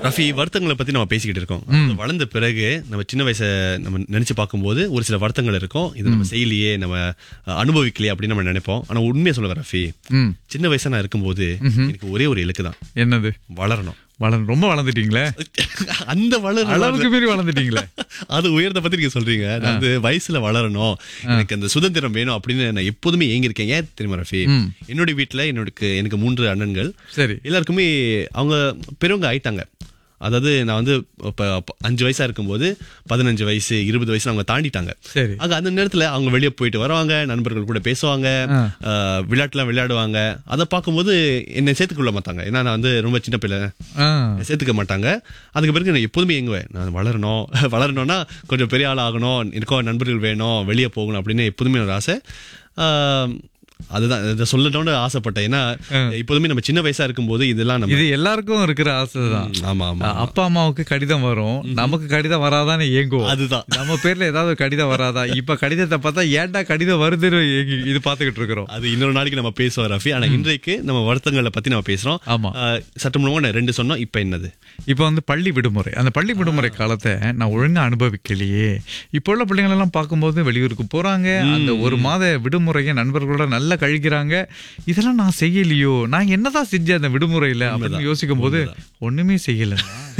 ரஃபி வருத்தங்களை பத்தி நம்ம பேசிக்கிட்டு இருக்கோம் அது வளர்ந்த பிறகு நம்ம சின்ன வயசை நம்ம நினைச்சு பார்க்கும்போது ஒரு சில வருத்தங்கள் இருக்கும் இது நம்ம செய்யலையே நம்ம அஹ், அனுபவிக்கலையே அப்படின்னு நம்ம நினைப்போம் ஆனா உண்மையை சொல்லுவேன் ரஃபி ம் சின்ன வயசா நான் இருக்கும்போது எனக்கு ஒரே ஒரு இலக்கு தான் என்னது வளரணும் வள ரொம்ப வளர்ந்துட்டீங்களே அந்த வளர அளவுக்கு மீறி வளர்ந்துட்டீங்களே அது உயர்ந்த பத்தி நீங்க சொல்றீங்க நான் வந்து வயசுல வளரணும் எனக்கு அந்த சுதந்திரம் வேணும் அப்படின்னு நான் எப்போதுமே ஏங்கியிருக்கேன் ஏன் தெரியுமா ரஃபி என்னுடைய வீட்டுல என்னோட எனக்கு மூன்று அண்ணன்கள் சரி எல்லாருக்குமே அவங்க பெரியவங்க ஆயிட்டாங்க அதாவது நான் வந்து இப்ப அப்ப அஞ்சு வயசா இருக்கும்போது பதினஞ்சு வயசு இருபது வயசு அவங்க தாண்டிட்டாங்க சரி ஆக அந்த நேரத்துல அவங்க வெளியே போயிட்டு வருவாங்க நண்பர்கள் கூட பேசுவாங்க ஆஹ், விளையாட்டுலாம் விளையாடுவாங்க அதை பார்க்கும்போது என்னை சேர்த்துக்கொள்ள மாட்டாங்க ஏன்னா நான் வந்து ரொம்ப சின்ன பிள்ளை ஆ சேர்த்துக்க மாட்டாங்க அதுக்கு பிறகு நான் எப்போதுமே ஏங்குவேன் நான் வளரணும் வளரணும்னா கொஞ்சம் பெரிய ஆள் ஆகணும் எனக்கும் நண்பர்கள் வேணும் வெளியே போகணும் அப்படின்னு எப்போதுமே ஒரு ஆசை ஆஹ், அதுதான் இதை சொல்லணும்னு ஆசைப்பட்டேன் ஏன்னா எப்போதுமே நம்ம சின்ன வயசா இருக்கும்போது இதெல்லாம் நம்ம இது எல்லாருக்கும் இருக்கிற ஆசைதான் ஆமா ஆமா அப்பா அம்மாவுக்கு கடிதம் வரும் நமக்கு கடிதம் வராதான்னு ஏங்குவோம் அதுதான் நம்ம பேர்ல ஏதாவது கடிதம் வராதா இப்ப கடிதத்தை பார்த்தா ஏன்டா கடிதம் வருதுன்னு ஏங்கி- இது பாத்துக்கிட்டு இருக்கிறோம் அது இன்னொரு நாளைக்கு நம்ம பேசுவோம் ரஃபி ஆனா இன்றைக்கு நம்ம வருத்தங்களை பத்தி நம்ம பேசுறோம் ஆமா. ஆஹ், சற்று முன்னமா நான் ரெண்டு சொன்னோம் இப்ப என்னது இப்போ வந்து பள்ளி விடுமுறை அந்த பள்ளி விடுமுறை காலத்தை நான் ஒழுங்கா அனுபவிக்கலையே இப்போ உள்ள பிள்ளைங்க எல்லாம் பார்க்கும்போது வெளியூருக்கு போறாங்க அந்த ஒரு மாத விடுமுறையை நண்பர்களோட நல்லா கழிக்கிறாங்க இதெல்லாம் நான் செய்யலையோ நான் என்னதான் செஞ்சேன் அந்த விடுமுறையில அப்படின்னு யோசிக்கும் போது ஒண்ணுமே செய்யல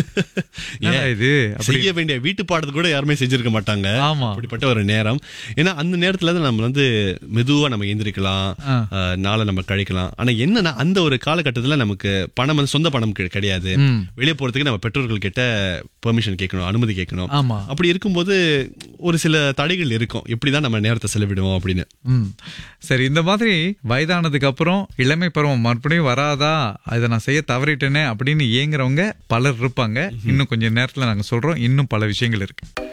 என்னடா இது அப்படி செய்ய வேண்டிய வீட்டு பாடத்தை கூட யாருமே செஞ்சிருக்க மாட்டாங்க ஆமா அப்படிப்பட்ட ஒரு நேரம் ஏன்னா அந்த நேரத்துல தான் நம்ம வந்து மெதுவா நம்ம எந்திரிக்கலாம் ஆ. ஆஹ், நாளை நம்ம கழிக்கலாம் ஆனா என்னன்னா அந்த ஒரு காலகட்டத்துல நமக்கு பணம் வந்து சொந்த பணம் கிடை- கிடையாது ம். வெளியே போறதுக்கு நம்ம பெற்றோர்கள் கிட்ட பெர்மிஷன் கேட்கணும் அனுமதி கேட்கணும் ஆமா அப்படி இருக்கும்போது ஒரு சில தடைகள் இருக்கும் எப்படிதான் நம்ம நேரத்தை செலவிடுவோம் அப்படின்னு ம் சரி இந்த மாதிரி வயதானதுக்கு அப்புறம் இளமை பருவம் மறுபடியும் வராதா இதை நான் செய்ய தவறிட்டேனே அப்படின்னு ஏங்குறவங்க பலர் இருப்பாங்க இன்னும் கொஞ்சம் நேரத்துல நாங்க சொல்றோம் இன்னும் பல விஷயங்கள் இருக்கு